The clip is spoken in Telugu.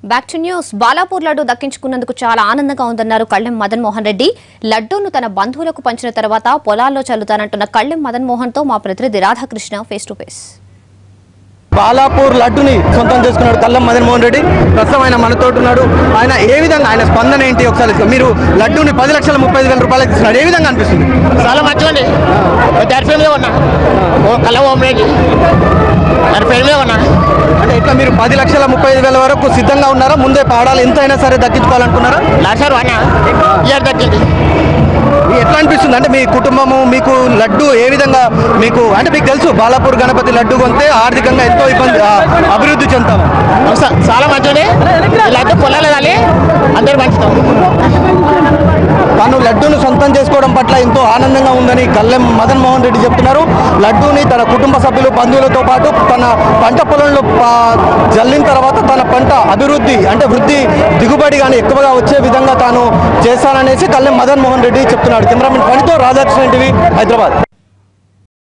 back to news Balapur laddu దక్కించుకున్నందుకు చాలా ఆనందంగా ఉందన్నారు కళ్ళెం మదన్ మోహన్ రెడ్డి లడ్డూను తన బంధువులకు పంచిన తర్వాత పొలాల్లో చల్లుతానంటున్న కళ్ళెం మదన్ మోహన్ తో మా ప్రతినిధి Radhakrishna face to face Balapur లడ్డుని సొంతం చేసుకున్నాడు కల్లం మదన్ మోహన్ రెడ్డి ప్రస్తుతం ఆయన మనతో ఉన్నాడు ఆయన ఏ విధంగా ఆయన స్పందన ఏంటి ఒకసారి మీరు లడ్డూని పది లక్షల ముప్పై ఐదు వేల రూపాయలకి ఇస్తున్నాడు ఏ విధంగా అనిపిస్తుంది చాలా మంచిగుంది దాని ఫేమ్లో ఉన్నా ఓ కళ్ళ ఓమరేది దాని ఫేమ్లో ఉన్నా అంటే ఇట్లా మీరు పది లక్షల ముప్పై ఐదు వేల వరకు సిద్ధంగా ఉన్నారా ముందే పాడాలి ఎంత అయినా సరే దక్కించుకోవాలనుకున్నారా లాసారు అన్న ఇయర్ దక్కింది మీకు ఎట్లా అనిపిస్తుంది అంటే మీ కుటుంబము మీకు లడ్డు ఏ విధంగా మీకు అంటే మీకు తెలుసు బాలాపూర్ గణపతి లడ్డు కొంటే ఆర్థికంగా ఎంతో ఇబ్బంది ఆ, అభివృద్ధి చెందుతాము చా- చాలా మంచిది ఇలాంటి పొలాలు కానీ అందరు పంచుతాం తాను లడ్డూను సొంతం చేసుకోవడం పట్ల ఎంతో ఆనందంగా ఉందని కల్లెం మదన్ మోహన్ రెడ్డి చెప్తున్నారు లడ్డూని తన కుటుంబ సభ్యులు బంధువులతో పాటు తన పంట పొలంలో ఆ, జల్లిన తర్వాత తన పంట అభివృద్ధి అంటే వృద్ధి దిగుబడి కానీ ఎక్కువగా వచ్చే విధంగా తాను చేస్తాననేసి కల్లెం మదన్ మోహన్ రెడ్డి చెప్తున్నాడు కెమెరామెన్ పనితో రాధాకృష్ణ టీవీ హైదరాబాద్